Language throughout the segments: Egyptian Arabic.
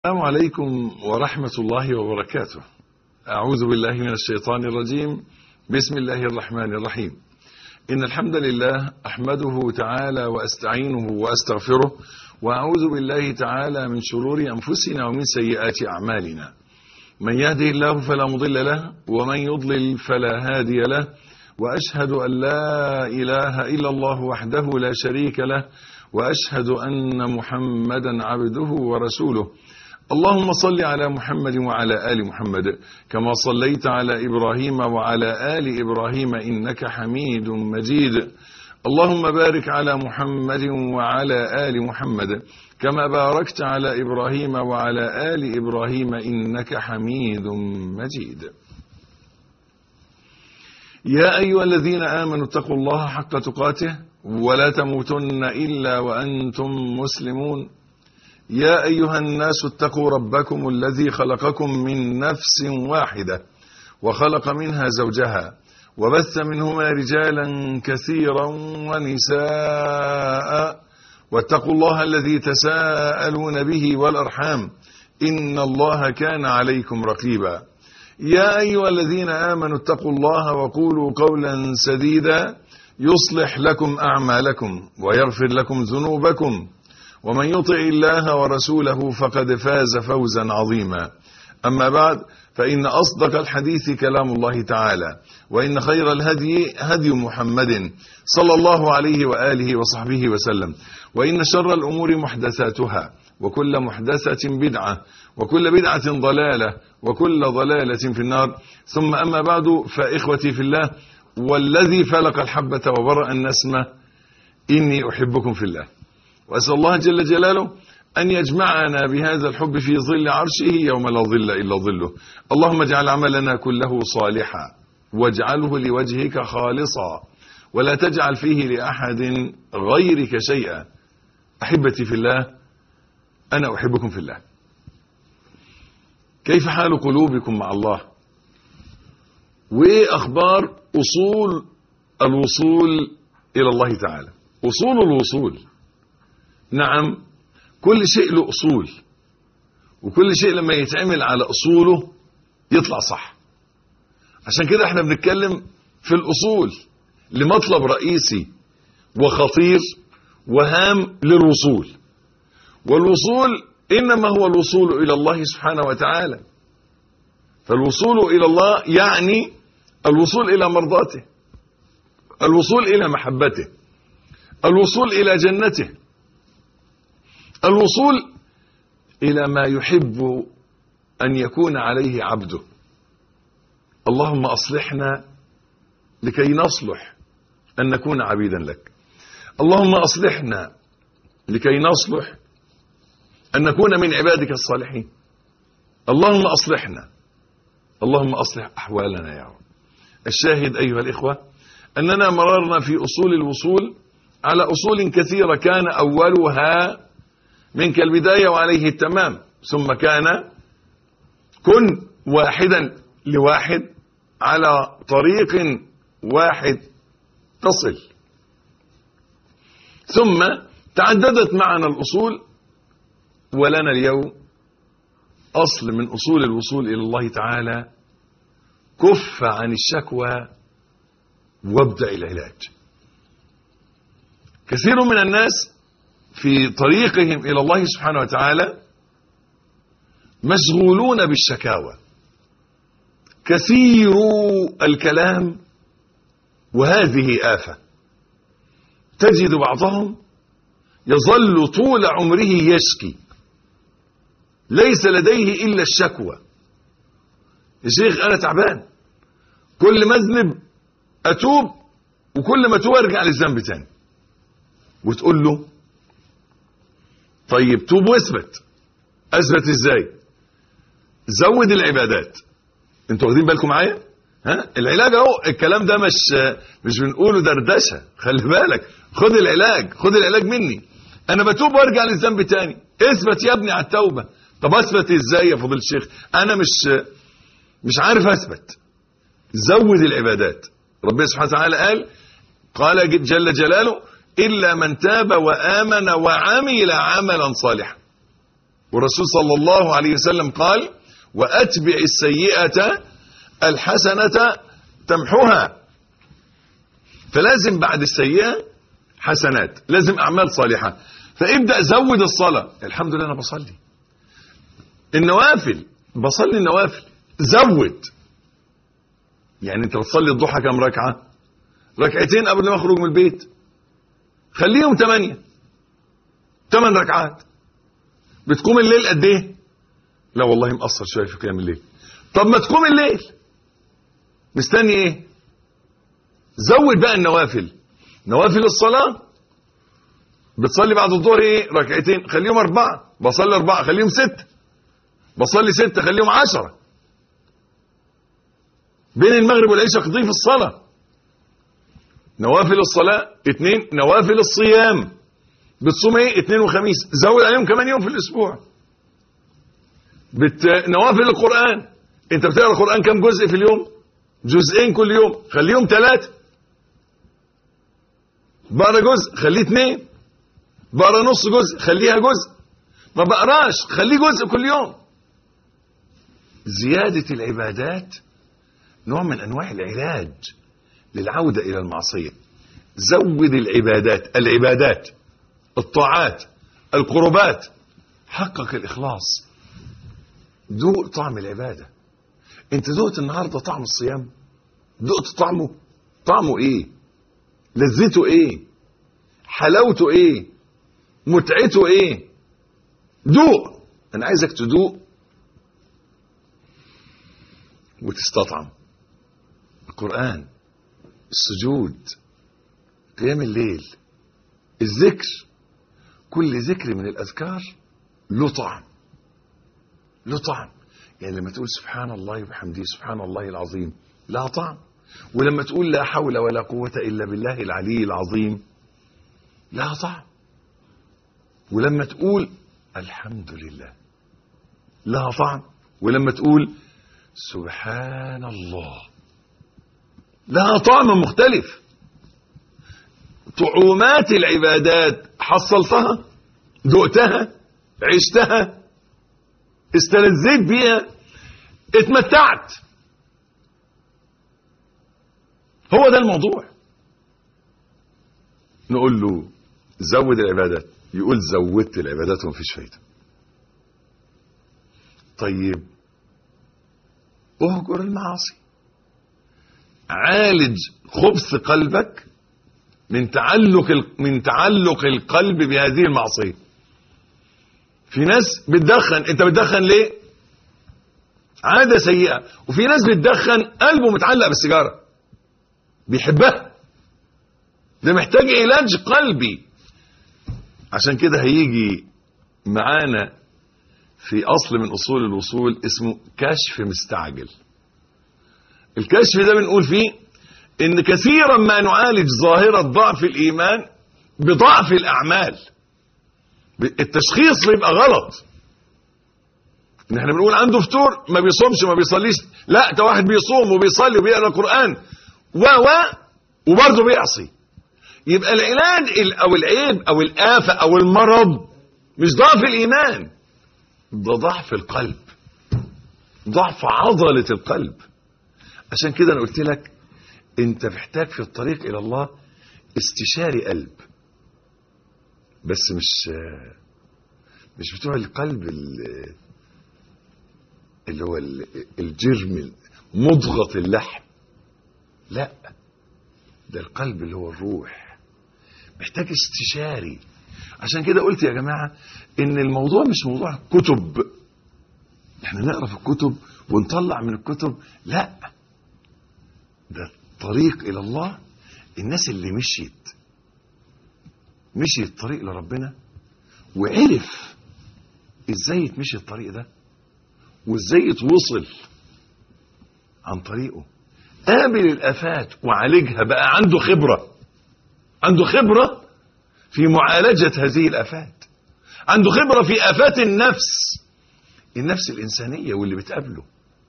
السلام عليكم ورحمة الله وبركاته أعوذ بالله من الشيطان الرجيم بسم الله الرحمن الرحيم إن الحمد لله أحمده تعالى وأستعينه وأستغفره وأعوذ بالله تعالى من شرور أنفسنا ومن سيئات أعمالنا من يهده الله فلا مضل له ومن يضلل فلا هادي له وأشهد أن لا إله إلا الله وحده لا شريك له وأشهد أن محمدا عبده ورسوله اللهم صل على محمد وعلى آل محمد كما صليت على إبراهيم وعلى آل إبراهيم إنك حميد مجيد اللهم بارك على محمد وعلى آل محمد كما باركت على إبراهيم وعلى آل إبراهيم إنك حميد مجيد يا أيها الذين آمنوا اتقوا الله حق تقاته ولا تموتن إلا وأنتم مسلمون يا أيها الناس اتقوا ربكم الذي خلقكم من نفس واحدة وخلق منها زوجها وبث منهما رجالا كثيرا ونساء واتقوا الله الذي تساءلون به والأرحام إن الله كان عليكم رقيبا يا أيها الذين آمنوا اتقوا الله وقولوا قولا سديدا يصلح لكم أعمالكم ويغفر لكم ذنوبكم ومن يطع الله ورسوله فقد فاز فوزا عظيما أما بعد فإن أصدق الحديث كلام الله تعالى وإن خير الهدي هدي محمد صلى الله عليه وآله وصحبه وسلم وإن شر الأمور محدثاتها وكل محدثة بدعة وكل بدعة ضلالة وكل ضلالة في النار ثم أما بعد فإخوتي في الله والذي فلق الحبة وبرأ النسمة إني أحبكم في الله وأسأل الله جل جلاله أن يجمعنا بهذا الحب في ظل عرشه يوم لا ظل إلا ظله اللهم اجعل عملنا كله صالحا واجعله لوجهك خالصا ولا تجعل فيه لأحد غيرك شيئا أحبتي في الله أنا أحبكم في الله كيف حال قلوبكم مع الله وإيه أخبار أصول الوصول إلى الله تعالى أصول الوصول نعم كل شيء له أصول وكل شيء لما يتعمل على أصوله يطلع صح عشان كده احنا بنتكلم في الأصول لمطلب رئيسي وخطير وهام للوصول والوصول إنما هو الوصول إلى الله سبحانه وتعالى فالوصول إلى الله يعني الوصول إلى مرضاته الوصول إلى محبته الوصول إلى جنته الوصول إلى ما يحب أن يكون عليه عبده اللهم أصلحنا لكي نصلح أن نكون عبيدا لك اللهم أصلحنا لكي نصلح أن نكون من عبادك الصالحين اللهم أصلحنا اللهم أصلح أحوالنا يا رب الشاهد أيها الإخوة أننا مررنا في أصول الوصول على أصول كثيرة كان أولها منك البداية وعليه التمام ثم كان كن واحدا لواحد على طريق واحد تصل ثم تعددت معنا الأصول ولنا اليوم أصل من أصول الوصول إلى الله تعالى كف عن الشكوى وابدأ العلاج كثير من الناس في طريقهم إلى الله سبحانه وتعالى مشغولون بالشكاوى كثير الكلام وهذه آفة تجد بعضهم يظل طول عمره يشكي ليس لديه إلا الشكوى يا شيخ أنا تعبان كل ما أذنب أتوب وكل ما أتوب أرجع للذنب تاني وتقول له طيب توب واثبت اثبت ازاي زود العبادات انتوا واخدين بالكم معايا ها العلاج اهو الكلام ده مش مش بنقوله دردشه خلي بالك خد العلاج خد العلاج مني انا بتوب وارجع للذنب تاني اثبت يا ابني على التوبه طب اثبت ازاي يا فضيله الشيخ انا مش مش عارف اثبت زود العبادات ربنا سبحانه وتعالى قال قال جل جلاله إلا من تاب وآمن وعمل عملا صالحا والرسول صلى الله عليه وسلم قال وأتبع السيئة الحسنة تمحوها فلازم بعد السيئة حسنات لازم أعمال صالحة فابدأ زود الصلاة الحمد لله أنا بصلي النوافل بصلي النوافل زود يعني انت بتصلي الضحى كم ركعة ركعتين قبل ما اخرج من البيت خليهم ثمانية ثمان ركعات بتقوم الليل قد ايه لا والله مقصر شويه في قيام الليل طب ما تقوم الليل مستني ايه زود بقى النوافل نوافل الصلاة بتصلي بعد الظهر ايه ركعتين خليهم اربعة بصلي اربعة خليهم ستة بصلي ستة خليهم عشرة بين المغرب والعشاء قضيه في الصلاة نوافل الصلاة اتنين نوافل الصيام بتصوم ايه اتنين وخميس زود عليهم كمان يوم في الاسبوع بت... نوافل القرآن انت بتقرا القرآن كم جزء في اليوم جزئين كل يوم خليهم ثلاثة بقرا جزء خليه اثنين بقرا نص جزء خليها جزء ما بقراش خليه جزء كل يوم زيادة العبادات نوع من انواع العلاج للعودة الى المعصية زود العبادات العبادات الطاعات القربات حقق الاخلاص ذوق طعم العبادة انت ذقت النهاردة طعم الصيام ذقت طعمه طعمه ايه لذته ايه حلاوته ايه متعته ايه دوق انا عايزك تدوق وتستطعم القرآن السجود قيام الليل الذكر كل ذكر من الأذكار له طعم له طعم يعني لما تقول سبحان الله وبحمده سبحان الله العظيم لها طعم ولما تقول لا حول ولا قوة إلا بالله العلي العظيم لها طعم ولما تقول الحمد لله لها طعم ولما تقول سبحان الله لها طعم مختلف طعومات العبادات حصلتها دقتها عشتها استلذيت بيها اتمتعت هو ده الموضوع نقول له زود العبادات يقول زودت العبادات ومفيش فايده طيب اهجر المعاصي عالج خبث قلبك من تعلق من تعلق القلب بهذه المعصيه في ناس بتدخن انت بتدخن ليه عاده سيئه وفي ناس بتدخن قلبه متعلق بالسيجاره بيحبها ده محتاج علاج قلبي عشان كده هيجي معانا في اصل من اصول الوصول اسمه كشف مستعجل الكشف ده بنقول فيه ان كثيرا ما نعالج ظاهرة ضعف الايمان بضعف الاعمال التشخيص بيبقى غلط ان احنا بنقول عنده فتور ما بيصومش ما بيصليش لا ده واحد بيصوم وبيصلي وبيقرا القران و و وبرضه بيعصي يبقى العلاج او العيب او الافه او المرض مش ضعف الايمان ده ضعف القلب ضعف عضله القلب عشان كده انا قلت لك انت محتاج في الطريق الى الله استشاري قلب بس مش مش بتوع القلب اللي هو الجرم مضغط اللحم لا ده القلب اللي هو الروح محتاج استشاري عشان كده قلت يا جماعة ان الموضوع مش موضوع كتب احنا نقرا في الكتب ونطلع من الكتب لا ده الطريق الى الله الناس اللي مشيت مشي الطريق لربنا وعرف ازاي يتمشي الطريق ده وازاي يتوصل عن طريقه قابل الافات وعالجها بقى عنده خبره عنده خبره في معالجه هذه الافات عنده خبره في افات النفس النفس الانسانيه واللي بتقابله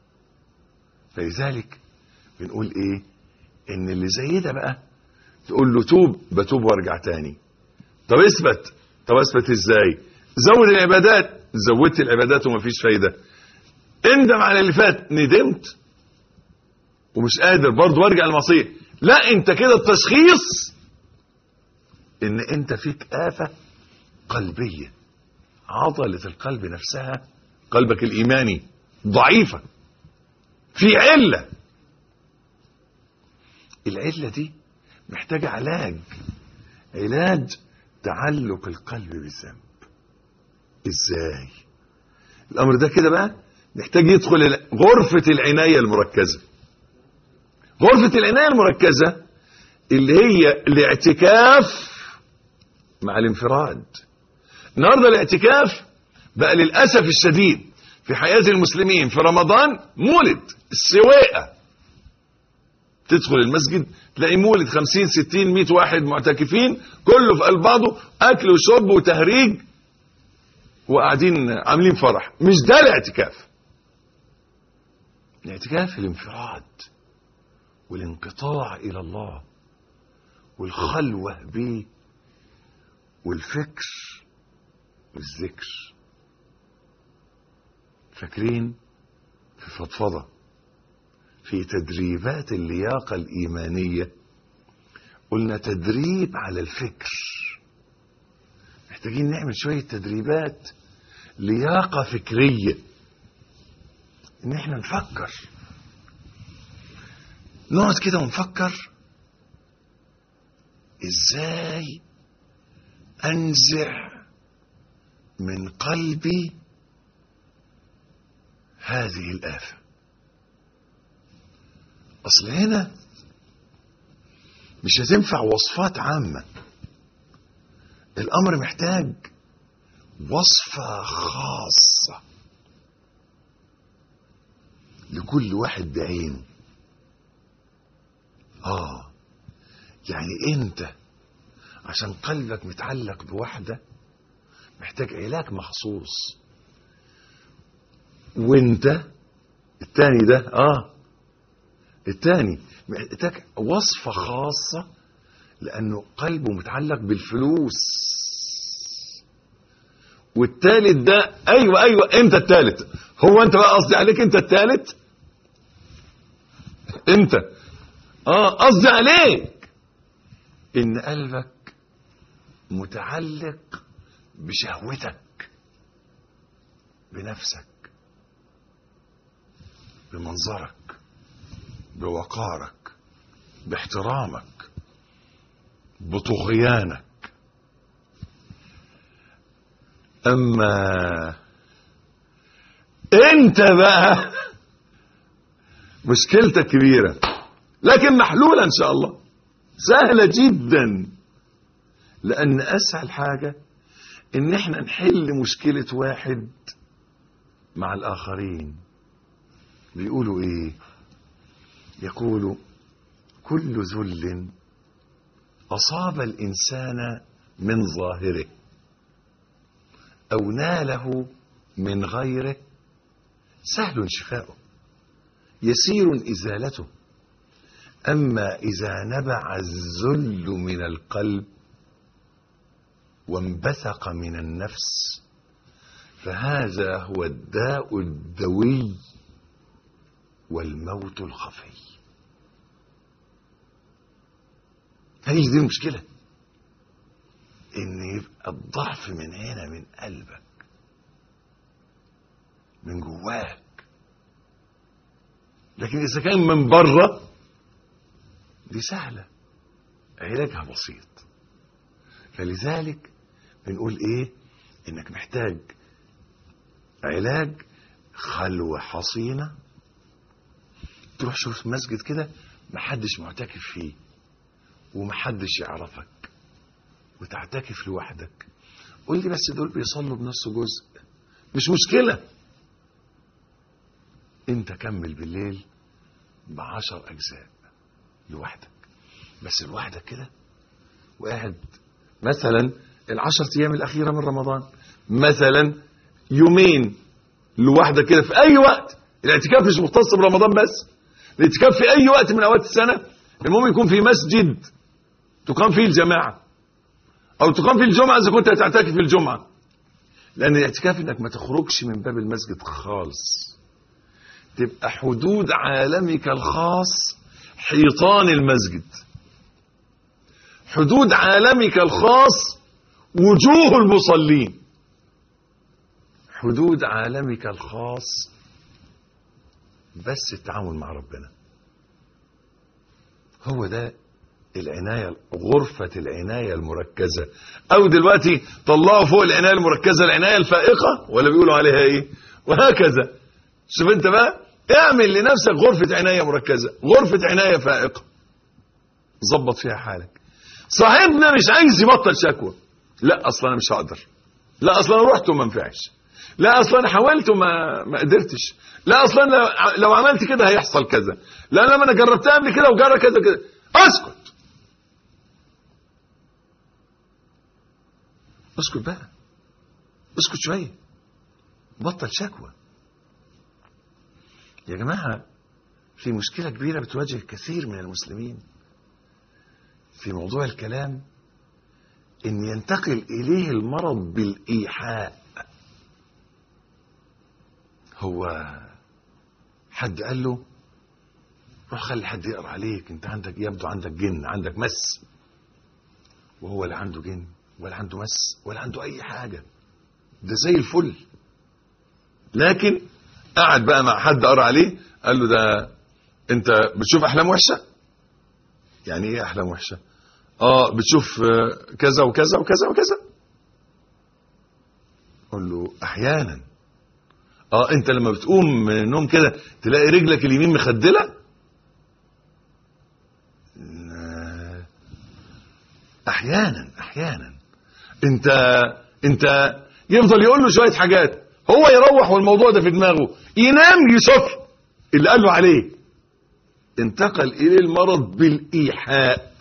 فلذلك بنقول ايه ان اللي زي ده بقى تقول له توب بتوب وارجع تاني طب اثبت طب اثبت ازاي زود العبادات زودت العبادات ومفيش فايدة اندم على اللي فات ندمت ومش قادر برضه وارجع المعصية لا انت كده التشخيص ان انت فيك آفة قلبية عضلة القلب نفسها قلبك الإيماني ضعيفة في علة العلة دي محتاجة علاج علاج تعلق القلب بالذنب ازاي الامر ده كده بقى محتاج يدخل غرفة العناية المركزة غرفة العناية المركزة اللي هي الاعتكاف مع الانفراد النهارده الاعتكاف بقى للأسف الشديد في حياة المسلمين في رمضان مولد السواقة تدخل المسجد تلاقي مولد 50 60 100 واحد معتكفين كله في قلب بعضه اكل وشرب وتهريج وقاعدين عاملين فرح مش ده الاعتكاف الاعتكاف الانفراد والانقطاع الى الله والخلوه به والفكر والذكر فاكرين في فضفضه في تدريبات اللياقه الايمانيه قلنا تدريب على الفكر محتاجين نعمل شويه تدريبات لياقه فكريه ان احنا نفكر نقعد كده ونفكر ازاي انزع من قلبي هذه الآفة أصل هنا مش هتنفع وصفات عامة الأمر محتاج وصفة خاصة لكل واحد بعينه آه يعني أنت عشان قلبك متعلق بواحدة محتاج علاج مخصوص وانت التاني ده اه التاني محتاج وصفة خاصة لأنه قلبه متعلق بالفلوس والتالت ده أيوة أيوة أنت التالت هو أنت بقى قصدي عليك أنت التالت أنت اه قصدي عليك إن قلبك متعلق بشهوتك بنفسك بمنظرك بوقارك باحترامك بطغيانك اما انت بقى مشكلتك كبيره لكن محلوله ان شاء الله سهله جدا لان اسهل حاجه ان احنا نحل مشكله واحد مع الاخرين بيقولوا ايه يقول كل ذل اصاب الانسان من ظاهره او ناله من غيره سهل شفاؤه يسير ازالته اما اذا نبع الذل من القلب وانبثق من النفس فهذا هو الداء الدوي والموت الخفي هذه دي المشكلة ان يبقى الضعف من هنا من قلبك من جواك لكن اذا كان من بره دي سهلة علاجها بسيط فلذلك بنقول ايه انك محتاج علاج خلوة حصينة تروح شوف مسجد كده محدش معتكف فيه ومحدش يعرفك وتعتكف لوحدك قول لي بس دول بيصلوا بنص جزء مش مشكلة انت كمل بالليل بعشر اجزاء لوحدك بس لوحدك كده وقاعد مثلا العشر ايام الاخيره من رمضان مثلا يومين لوحدك كده في اي وقت الاعتكاف مش مختص برمضان بس الاعتكاف في اي وقت من اوقات السنه المهم يكون في مسجد تقام فيه الجماعه او تقام فيه الجمعه اذا كنت هتعتكف في الجمعه لان الاعتكاف انك ما تخرجش من باب المسجد خالص تبقى حدود عالمك الخاص حيطان المسجد حدود عالمك الخاص وجوه المصلين حدود عالمك الخاص بس التعامل مع ربنا هو ده العناية غرفة العناية المركزة أو دلوقتي طلعوا فوق العناية المركزة العناية الفائقة ولا بيقولوا عليها إيه وهكذا شوف أنت بقى اعمل لنفسك غرفة عناية مركزة غرفة عناية فائقة ظبط فيها حالك صاحبنا مش عايز يبطل شكوى لا اصلا انا مش هقدر لا اصلا انا رحت وما نفعش لا اصلا انا حاولت وما ما قدرتش لا اصلا لو, لو عملت كده هيحصل كذا لا لما انا جربتها قبل كده وجرب كذا كده اسكت اسكت بقى اسكت شويه بطل شكوى يا جماعه في مشكله كبيره بتواجه كثير من المسلمين في موضوع الكلام ان ينتقل اليه المرض بالايحاء هو حد قال له روح خلي حد يقرا عليك انت عندك يبدو عندك جن عندك مس وهو لا عنده جن ولا عنده مس ولا عنده اي حاجه ده زي الفل لكن قعد بقى مع حد قرا عليه قال له ده انت بتشوف احلام وحشه يعني ايه احلام وحشه اه بتشوف آه، كذا وكذا وكذا وكذا قول له احيانا اه انت لما بتقوم من النوم كده تلاقي رجلك اليمين مخدله آه، احيانا احيانا انت انت يفضل يقول له شويه حاجات هو يروح والموضوع ده في دماغه ينام يصف اللي قال له عليه انتقل اليه المرض بالايحاء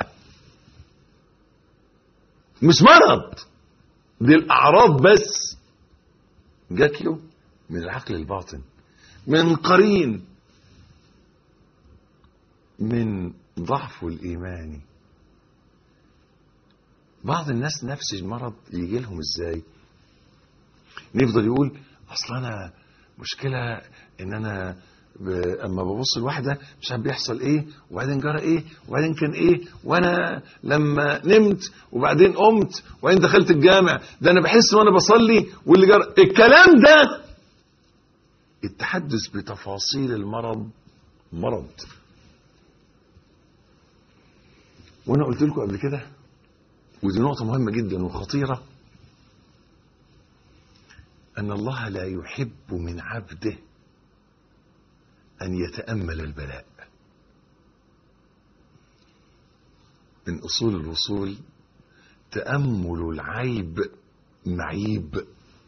مش مرض دي الاعراض بس جات له من العقل الباطن من قرين من ضعفه الايماني بعض الناس نفس المرض يجي لهم ازاي نفضل يقول اصل انا مشكله ان انا ب... اما ببص لواحده مش عارف بيحصل ايه وبعدين جرى ايه وبعدين كان ايه وانا لما نمت وبعدين قمت وبعدين دخلت الجامع ده انا بحس وانا بصلي واللي جرى الكلام ده التحدث بتفاصيل المرض مرض وانا قلت لكم قبل كده ودي نقطه مهمه جدا وخطيره ان الله لا يحب من عبده أن يتأمل البلاء من أصول الوصول تأمل العيب معيب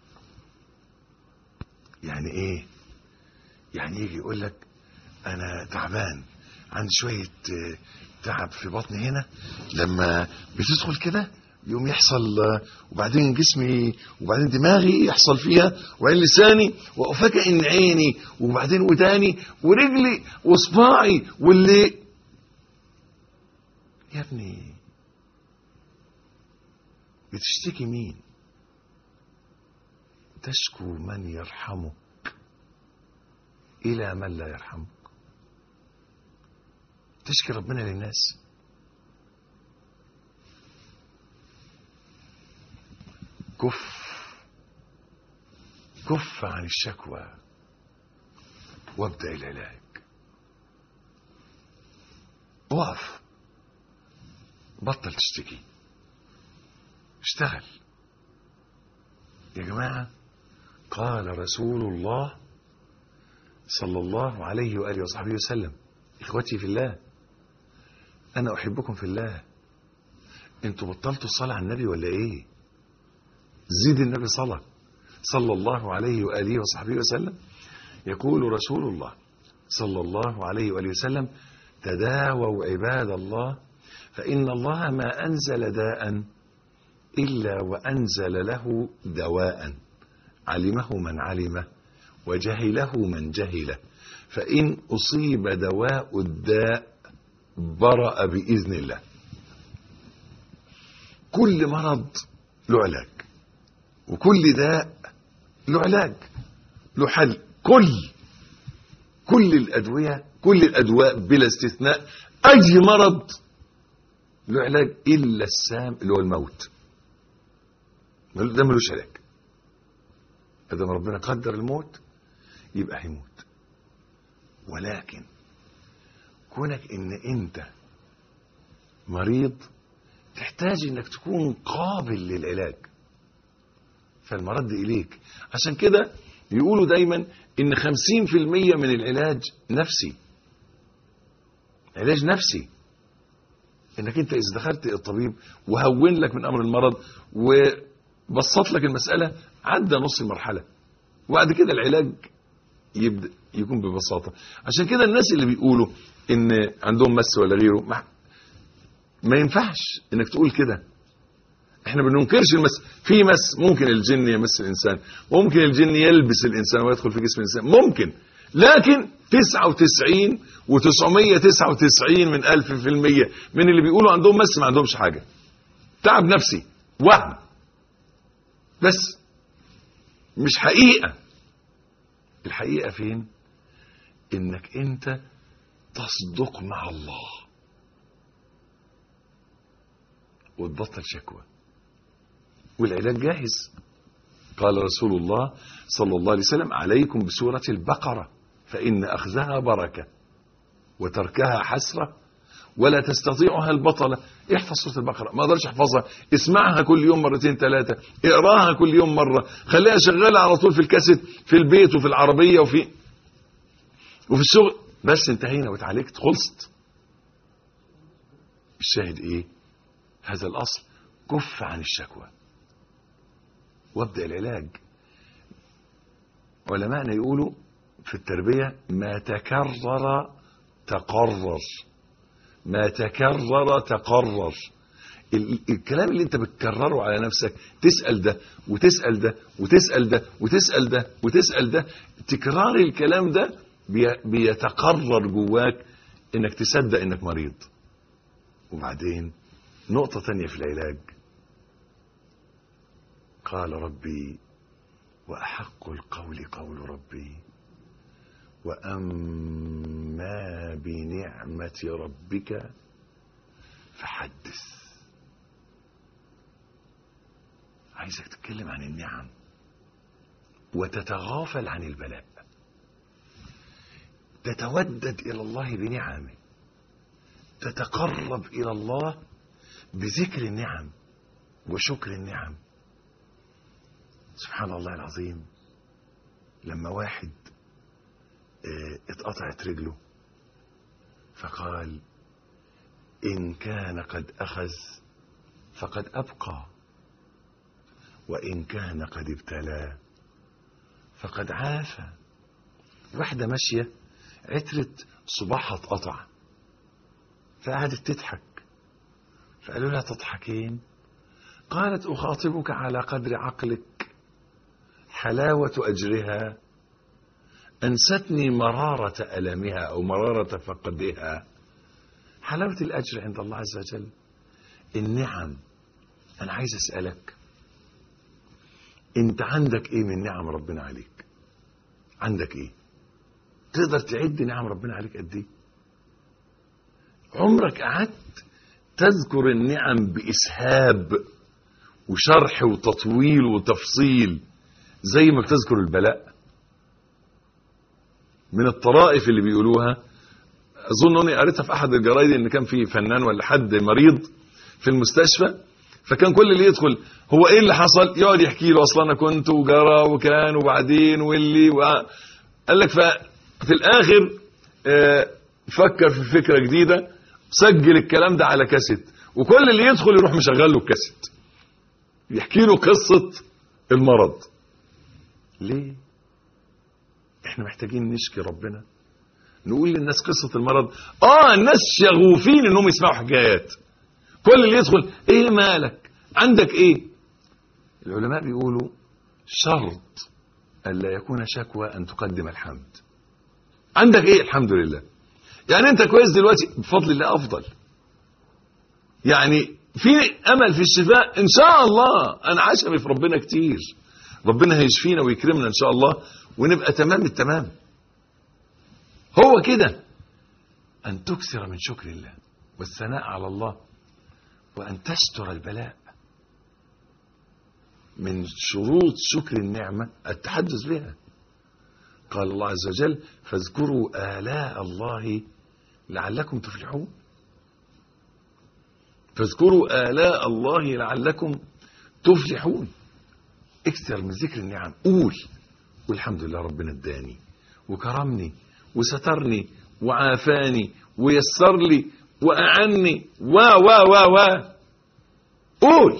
يعني إيه يعني يجي يقول لك أنا تعبان عندي شوية آه، تعب في بطني هنا لما بتدخل كده يوم يحصل آه، وبعدين جسمي وبعدين دماغي يحصل فيها وبعدين لساني وافاجئ ان عيني وبعدين وداني ورجلي وصباعي واللي يا ابني بتشتكي مين تشكو من يرحمك الى من لا يرحمك تشكي ربنا للناس كف كف عن الشكوى وابدأ العلاج وقف بطل تشتكي اشتغل يا جماعة قال رسول الله صلى الله عليه وآله وصحبه وسلم إخوتي في الله أنا أحبكم في الله انتوا بطلتوا الصلاة على النبي ولا ايه زيد النبي صلاة صلى الله عليه وآله وصحبه وسلم يقول رسول الله صلى الله عليه وآله وسلم تداووا عباد الله فإن الله ما أنزل داء إلا وأنزل له دواء علمه من علمه وجهله من جهله فإن أصيب دواء الداء برأ بإذن الله كل مرض له علاج وكل داء له علاج له حل كل كل الادويه كل الادواء بلا استثناء اي مرض له علاج الا السام اللي هو الموت ده ملوش علاج ادام ربنا قدر الموت يبقى هيموت ولكن كونك ان انت مريض تحتاج انك تكون قابل للعلاج فالمرد اليك عشان كده يقولوا دايما ان 50% من العلاج نفسي علاج نفسي انك انت اذا دخلت الطبيب وهون لك من امر المرض وبسط لك المساله عدى نص المرحله وبعد كده العلاج يبدا يكون ببساطه عشان كده الناس اللي بيقولوا ان عندهم مس ولا غيره ما, ما ينفعش انك تقول كده احنا ما بننكرش المس في مس ممكن الجن يمس الانسان ممكن الجن يلبس الانسان ويدخل في جسم الانسان ممكن لكن 99 و999 من ألف في المية من اللي بيقولوا عندهم مس ما عندهمش حاجة تعب نفسي وهم بس مش حقيقة الحقيقة فين انك انت تصدق مع الله وتبطل شكوى والعلاج جاهز قال رسول الله صلى الله عليه وسلم عليكم بسورة البقرة فإن أخذها بركة وتركها حسرة ولا تستطيعها البطلة احفظ سورة البقرة ما اقدرش احفظها اسمعها كل يوم مرتين ثلاثة اقراها كل يوم مرة خليها شغالة على طول في الكاسيت في البيت وفي العربية وفي وفي الشغل بس انتهينا واتعالجت خلصت الشاهد ايه هذا الاصل كف عن الشكوى وابدأ العلاج علماءنا يقولوا في التربية ما تكرر تقرر ما تكرر تقرر ال- الكلام اللي انت بتكرره على نفسك تسأل ده وتسأل ده وتسأل ده وتسأل ده وتسأل ده تكرار الكلام ده بي- بيتقرر جواك انك تصدق انك مريض وبعدين نقطة تانية في العلاج قال ربي وأحق القول قول ربي وأما بنعمة ربك فحدث عايزك تتكلم عن النعم وتتغافل عن البلاء تتودد إلى الله بنعمه تتقرب إلى الله بذكر النعم وشكر النعم سبحان الله العظيم لما واحد اه، اتقطعت رجله فقال إن كان قد أخذ فقد أبقى وإن كان قد ابتلى فقد عافى واحدة ماشية عترت صباحها اتقطع فقعدت تضحك فقالوا لها تضحكين قالت أخاطبك على قدر عقلك حلاوة أجرها أنستني مرارة ألمها أو مرارة فقدها حلاوة الأجر عند الله عز وجل النعم أنا عايز أسألك أنت عندك إيه من نعم ربنا عليك عندك إيه تقدر تعد نعم ربنا عليك قد إيه عمرك قعدت تذكر النعم بإسهاب وشرح وتطويل وتفصيل زي ما بتذكر البلاء من الطرائف اللي بيقولوها اظن اني قريتها في احد الجرايد ان كان في فنان ولا حد مريض في المستشفى فكان كل اللي يدخل هو ايه اللي حصل يقعد يحكي له اصلا انا كنت وجرى وكان وبعدين واللي و... قال لك ففي الاخر آه، فكر في فكره جديده سجل الكلام ده على كاسيت وكل اللي يدخل يروح مشغل له الكاسيت يحكي له قصه المرض ليه احنا محتاجين نشكي ربنا نقول للناس قصة المرض اه الناس شغوفين انهم يسمعوا حكايات كل اللي يدخل ايه مالك عندك ايه العلماء بيقولوا شرط ألا يكون شكوى أن تقدم الحمد عندك ايه الحمد لله يعني انت كويس دلوقتي بفضل الله افضل يعني في امل في الشفاء ان شاء الله انا عشمي في ربنا كتير ربنا هيشفينا ويكرمنا ان شاء الله ونبقى تمام التمام هو كده ان تكثر من شكر الله والثناء على الله وان تستر البلاء من شروط شكر النعمه التحدث بها قال الله عز وجل فاذكروا آلاء الله لعلكم تفلحون فاذكروا آلاء الله لعلكم تفلحون اكثر من ذكر النعم قول والحمد لله ربنا اداني وكرمني وسترني وعافاني ويسر لي وأعني و و و و قول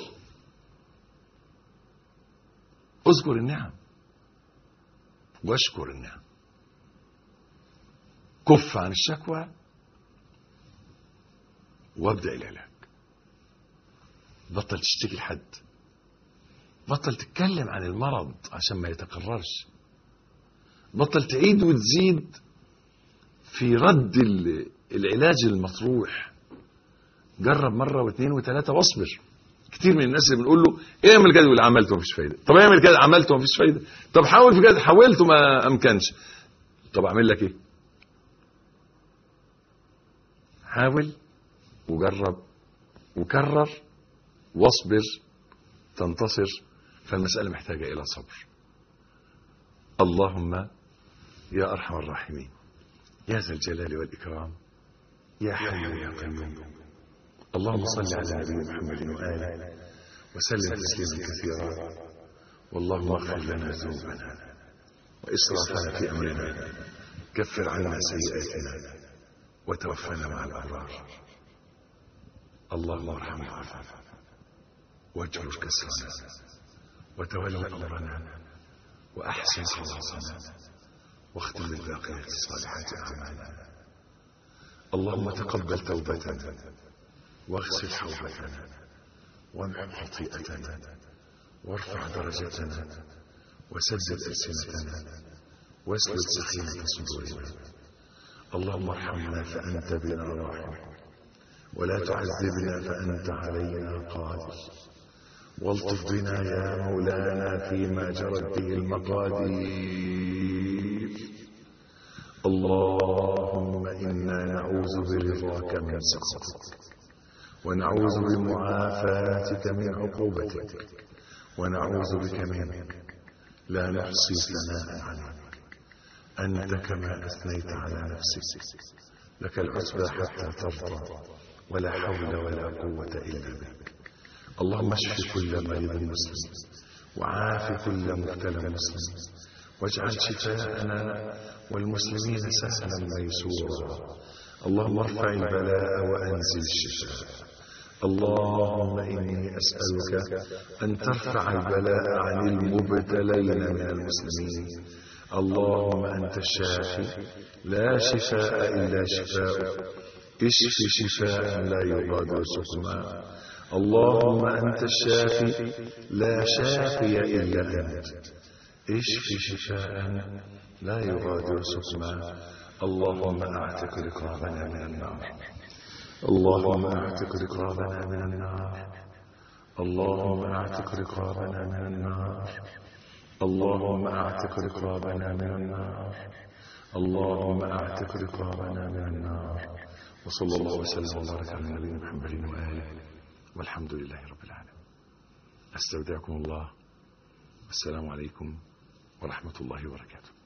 اذكر النعم واشكر النعم كف عن الشكوى وابدأ العلاج بطل تشتكي لحد بطل تتكلم عن المرض عشان ما يتكررش بطل تعيد وتزيد في رد ال- العلاج المطروح جرب مرة واثنين وثلاثة واصبر كتير من الناس اللي بنقول له اعمل كده يقول عملته مفيش فايدة طب اعمل كده عملته مفيش فايدة طب حاول في كده حاولت ما امكنش طب اعمل لك ايه حاول وجرب وكرر واصبر تنتصر فالمسألة محتاجة إلى صبر اللهم يا أرحم الراحمين يا ذا الجلال والإكرام يا حي يا قيوم اللهم صل على نبينا محمد وآله وسلم تسليما كثيرا واللهم اغفر لنا ذنوبنا وإسرافنا في أمرنا كفر عنا سيئاتنا وتوفنا مع الأبرار اللهم ارحمنا وعافنا واجبر كسرنا وتولى أمرنا وأحسن خلاصنا واختم بالباقيات الصالحات أعمالنا اللهم تقبل توبتنا واغسل حوبتنا وامحو خطيئتنا وارفع درجتنا وسدد ألسنتنا واسلل سخيمة صدورنا اللهم ارحمنا فأنت بنا راحم ولا تعذبنا فأنت علينا قادر والطف بنا يا مولانا فيما جرت به المقادير اللهم إنا نعوذ برضاك من سخطك ونعوذ بمعافاتك من عقوبتك ونعوذ بك منك لا نحصي ثناء عليك أنت كما أثنيت على نفسك لك العتبى حتى ترضى ولا حول ولا قوة إلا بك اللهم اشف كل مريض مسلم وعاف كل مبتلى مسلم واجعل شفاءنا والمسلمين سهلا ميسورا اللهم ارفع البلاء وانزل الشفاء اللهم اني اسالك ان ترفع البلاء عن المبتلين من المسلمين اللهم انت الشافي لا شفاء الا شفاؤك اشف شفاء لا يغادر سقما اللهم أنت الشافي لا شافي إلا أنت اشف شفاء لا يغادر سقما اللهم اعتق رقابنا من النار اللهم اعتق رقابنا من النار اللهم اعتق رقابنا من النار اللهم اعتق رقابنا من النار اللهم اعتق رقابنا من النار وصلى الله وسلم وبارك على نبينا محمد واله والحمد لله رب العالمين استودعكم الله والسلام عليكم ورحمه الله وبركاته